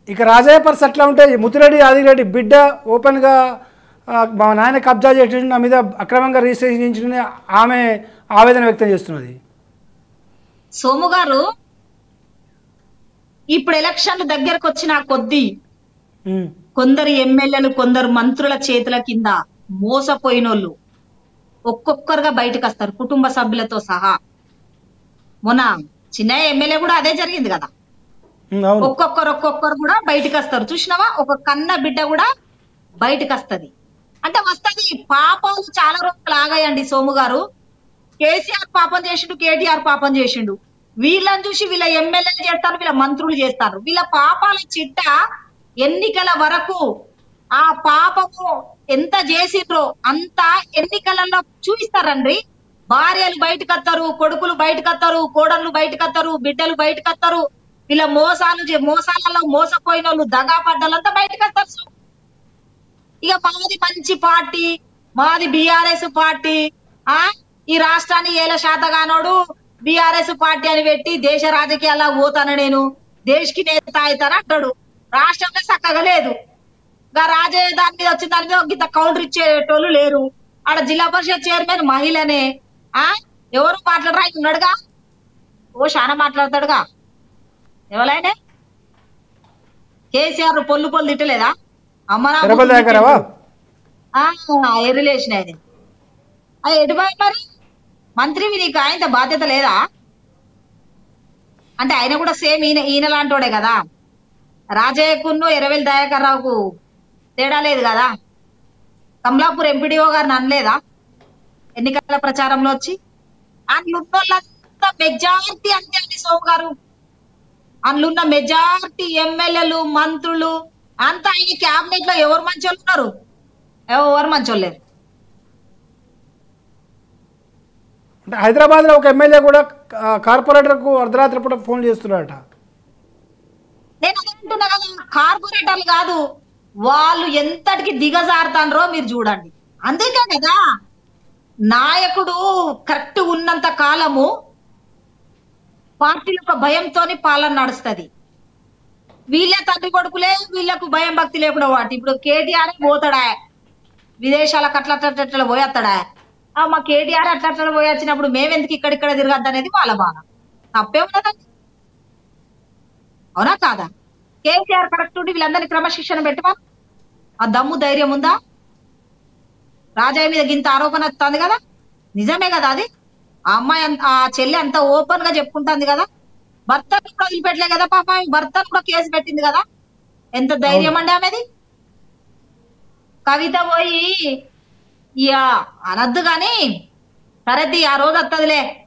ఇక రాజయ్య పరిస్థితి ఎట్లా ఉంటే ముత్తిరెడ్డి ఆదిరెడ్డి బిడ్డ ఓపెన్గా ఆ, మా నాయన కబ్జా చేసి నా మీద అక్రమంగా రిజిస్ట్రేషన్ చేయించిన ఆమె ఆవేదన వ్యక్తం చేస్తున్నది సోము గారు ఇప్పుడు ఎలక్షన్లు దగ్గరకు వచ్చిన కొద్దీ ఉమ్, కొందరు ఎమ్మెల్యేలు కొందరు మంత్రుల చేతుల కింద మోసపోయినోళ్ళు ఒక్కొక్కరుగా బయటకు వస్తారు కుటుంబ సభ్యులతో సహా మొన్న చిన్న ఎమ్మెల్యే కూడా అదే జరిగింది కదా ఉమ్, అవును ఒక్కొక్కరు ఒక్కొక్కరు కూడా బయటకు వస్తారు చూసినావా ఒక కన్న బిడ్డ కూడా బయటకు వస్తది అంటే వస్తది పాపాలు చాలా రోజులు ఆగాయండి సోము గారు కేసీఆర్ పాపం చేసిండు కేటీఆర్ పాపం చేసిండు వీళ్ళని చూసి వీళ్ళ ఎమ్మెల్యేలు చేస్తారు వీళ్ళ మంత్రులు చేస్తారు వీళ్ళ పాపాల చిట్ట ఎన్నికల వరకు ఆ పాపము ఎంత చేసిండ్రో అంత ఎన్నికలలో చూపిస్తారండి భార్యలు బయటకు వస్తారు కొడుకులు బయటకు వస్తారు కోడళ్ళు బయటకు వస్తారు బిడ్డలు బయటకు వస్తారు వీళ్ళ మోసాలు చే- మోసాలలో మోసపోయిన వాళ్ళు దగా పడ్డలంతా బయటకు వస్తారు సో. ఇక మాది మంచి పార్టీ మాది బిఆర్ఎస్ పార్టీ ఆ ఈ రాష్ట్రాన్ని ఏల శాతగానోడు బిఆర్ఎస్ పార్టీ అని పెట్టి దేశ రాజకీయాల్లో పోతాను నేను దేశకి నేత అవుతాను అంటాడు రాష్ట్రంలో చక్కగా లేదు ఇంకా రాజే దాని మీద వచ్చిన దాని మీద ఒక గిత్త కౌంటర్ ఇచ్చేటోళ్ళు లేరు ఆడ జిల్లా పరిషత్ చైర్మన్ మహిళనే ఆ ఎవరు మాట్లాడరా ఆయన ఉన్నాడుగా ఓ చాలా మాట్లాడతాడుగా ఎవరైనా కేసీఆర్ పొల్లు పొల్లు తిట్టలేదా అమ్మ నా తిరుపతి కూతురు దగ్గరవా ఆ, ఏ రిలేషన్ అది అది ఎటుపోయి మరి మంత్రివి నీకు ఆయన బాధ్యత లేదా అంటే ఆయన కూడా సేమ్ ఈయన ఈయన లాంటోడే కదా రాజయ్యకును ఎరవేలి దయాకర్ రావుకు తేడా లేదు కదా కమలాపూర్ ఎంపీడీఓ గారిని అనలేదా ఎన్నికల ప్రచారంలో వచ్చి అందులో మెజారిటీ అంతే అండి సోము గారు అందులో ఉన్న మెజారిటీ ఎమ్మెల్యేలు మంత్రులు అంతా ఆయన క్యాబినెట్ లో ఎవరు మంచోళ్ళు ఉన్నారు ఎవరు మంచోళ్ళు లేరు అంటే హైదరాబాద్లో ఒక ఎమ్మెల్యే కూడా ఆ, కార్పొరేటర్కు అర్ధరాత్రి పూట ఫోన్ చేస్తున్నాడట నేను అదే అంటున్నా కదా కార్పొరేటర్లు కాదు వాళ్ళు ఎంతటికి దిగజారుతాన్రో మీరు చూడండి అందుకే కదా నాయకుడు కరెక్ట్ ఉన్నంత కాలము పార్టీ యొక్క భయంతోని పాలన నడుస్తది వీళ్ళే తండ్రి కొడుకులే వీళ్ళకు భయం భక్తి లేకుండా వాటి ఇప్పుడు కేటీఆర్ పోతాడా విదేశాలకు అట్లా అట్లా అట్లా అట్లా పోయేస్తాడా ఆ మా కేటీఆర్ అట్లా అట్లా పోయి వచ్చినప్పుడు మేమెందుకు ఇక్కడిక్కడ తిరగద్దు అనేది వాళ్ళ బాధ తప్పే ఉన్నదండి అవునా కాదా కేసీఆర్ కరెక్ట్ ఉండి వీళ్ళందరినీ క్రమశిక్షణ పెట్టమా ఆ దమ్ము ధైర్యం ఉందా రాజయ్య మీద గింత ఆరోపణ వస్తుంది కదా నిజమే కదా అది ఆ అమ్మాయి అంత- ఆ చెల్లి అంత ఓపెన్ గా చెప్పుకుంటుంది కదా భర్తను కూడా వదిలిపెట్టలే కదా పాప భర్తను కూడా కేసు పెట్టింది కదా ఎంత ధైర్యం అండి ఆమెది కవిత పోయి ఇక అనద్దు గాని సరే తీ, ఆ రోజు వత్తదిలే